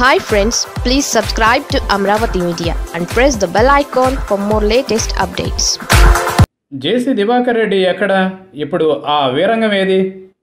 hi friends please subscribe to Amaravati media and press the bell icon for more latest updates JC Diwakar Reddy ఎక్కడ ఇప్పుడు ఆ వీరంగం ఏది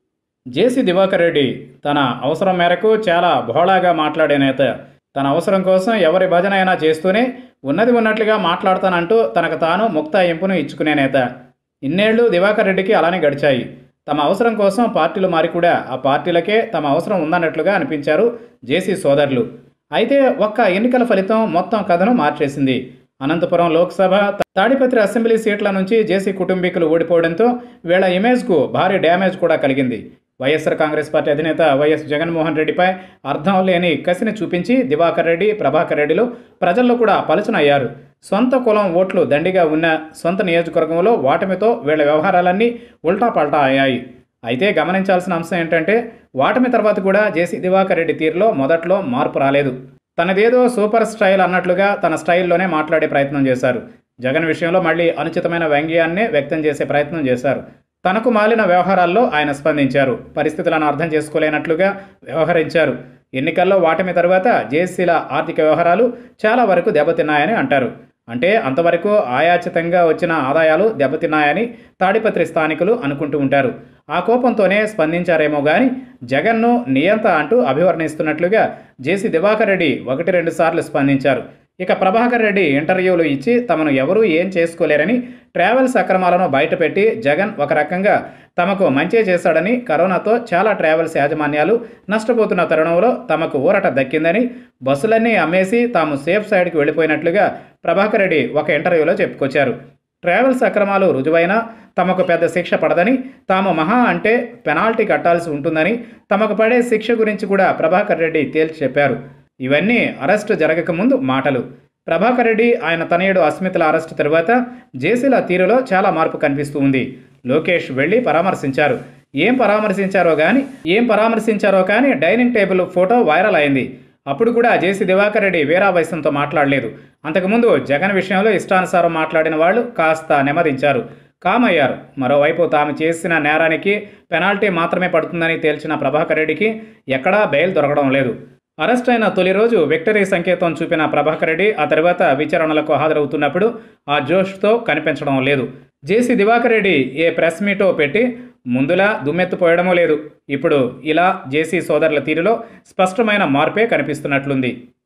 జేసీ దివాకర్ రెడ్డి తన అవసరం మేరకు చాలా బోళాగా మాట్లాడే నేత తన అవసరం కోసం ఎవరి భజన అయినా చేస్తూనే ఉన్నది ఉన్నట్లుగా మాట్లాడతానంటూ తనకు తాను ముక్తాయింపును ఇచ్చుకునే నేత ఇన్నేళ్లు దివాకర్ రెడ్డికి అలానే గడిచాయి తమ అవసరం కోసం పార్టీలు మారి కూడా ఆ పార్టీలకే తమ అవసరం ఉందన్నట్లుగా అనిపించారు జేసీ సోదరులు అయితే ఒక్క ఎన్నికల ఫలితం మొత్తం కథను మార్చేసింది అనంతపురం లోక్సభ తాడిపత్రి అసెంబ్లీ సీట్ల నుంచి జేసీ కుటుంబీకులు ఓడిపోవడంతో వీళ్ళ ఇమేజ్కు భారీ డ్యామేజ్ కూడా కలిగింది వైఎస్ఆర్ కాంగ్రెస్ పార్టీ అధినేత వైఎస్ జగన్మోహన్ రెడ్డిపై అర్థం లేని కసిని చూపించి దివాకర్ రెడ్డి ప్రభాకర్ రెడ్డిలు ప్రజల్లో కూడా పలుచనయ్యారు సొంత కులం ఓట్లు దండిగా ఉన్న సొంత నియోజకవర్గంలో ఓటమితో వీళ్ళ వ్యవహారాలన్నీ ఉల్టా పల్టా అయ్యాయి అయితే గమనించాల్సిన అంశం ఏంటంటే ఓటమి తర్వాత కూడా జేసీ దివాకర్ రెడ్డి తీరులో మొదట్లో మార్పు రాలేదు తనదేదో సూపర్ స్టైల్ అన్నట్లుగా తన స్టైల్లోనే మాట్లాడే ప్రయత్నం చేశారు జగన్ విషయంలో మళ్ళీ అనుచితమైన వ్యంగ్యాన్నే వ్యక్తం చేసే ప్రయత్నం చేశారు తనకు మాలిన వ్యవహారాల్లో ఆయన స్పందించారు పరిస్థితులను అర్థం చేసుకోలేనట్లుగా వ్యవహరించారు ఎన్నికల్లో ఓటమి తర్వాత జేసీల ఆర్థిక వ్యవహారాలు చాలా వరకు దెబ్బతిన్నాయని అంటారు అంటే అంతవరకు ఆయాచితంగా వచ్చిన ఆదాయాలు దెబ్బతిన్నాయని తాడిపత్రి స్థానికులు అనుకుంటూ ఉంటారు ఆ కోపంతోనే స్పందించారేమో గాని జగన్ను నియంత అంటూ అభివర్ణిస్తున్నట్లుగా జేసీ దివాకర్ రెడ్డి ఒకటి రెండు సార్లు స్పందించారు ఇక ప్రభాకర్ రెడ్డి ఇంటర్వ్యూలు ఇచ్చి తమను ఎవరూ ఏం చేసుకోలేరని ట్రావెల్స్ అక్రమాలను బయటపెట్టి జగన్ ఒక రకంగా తమకు మంచి చేశాడని కరోనాతో చాలా ట్రావెల్స్ యాజమాన్యాలు నష్టపోతున్న తరుణంలో తమకు ఊరట దక్కిందని బస్సులన్నీ అమ్మేసి తాము సేఫ్ సైడ్కి వెళ్ళిపోయినట్లుగా ప్రభాకర్ రెడ్డి ఒక ఇంటర్వ్యూలో చెప్పుకొచ్చారు ట్రావెల్స్ అక్రమాలు రుజువైనా తమకు పెద్ద శిక్ష పడదని తాము మహా అంటే పెనాల్టీ కట్టాల్సి ఉంటుందని తమకు పడే శిక్ష గురించి కూడా ప్రభాకర్ రెడ్డి తేల్చి చెప్పారు ఇవన్నీ అరెస్టు జరగకముందు మాటలు ప్రభాకర్ రెడ్డి ఆయన తనయుడు అస్మితల అరెస్టు తరువాత జేసీల తీరులో చాలా మార్పు కనిపిస్తూ ఉంది లోకేష్ వెళ్ళి పరామర్శించారు ఏం పరామర్శించారో కానీ ఏం పరామర్శించారో కానీ డైనింగ్ టేబుల్ ఫోటో వైరల్ అయింది అప్పుడు కూడా జేసీ దివాకర్ రెడ్డి వీరావయసంతో మాట్లాడలేదు అంతకుముందు జగన్ విషయంలో ఇష్టానుసారం మాట్లాడిన వాళ్ళు కాస్త నెమ్మదించారు కామయ్యారు మరోవైపు తాము చేసిన నేరానికి పెనాల్టీ మాత్రమే పడుతుందని తేల్చిన ప్రభాకర్ రెడ్డికి ఎక్కడా బెయిల్ దొరకడం లేదు అరెస్ట్ అయిన తొలి రోజు విక్టరీ సంకేతం చూపిన ప్రభాకర్ రెడ్డి ఆ తర్వాత విచారణలకు హాజరవుతున్నప్పుడు ఆ జోష్తో కనిపించడం లేదు జేసీ దివాకర్ రెడ్డి ఏ ప్రెస్ మీటో పెట్టి ముందులా దుమ్మెత్తుపోయడమూ లేదు ఇప్పుడు ఇలా జేసీ సోదరుల తీరులో స్పష్టమైన మార్పే కనిపిస్తున్నట్లుంది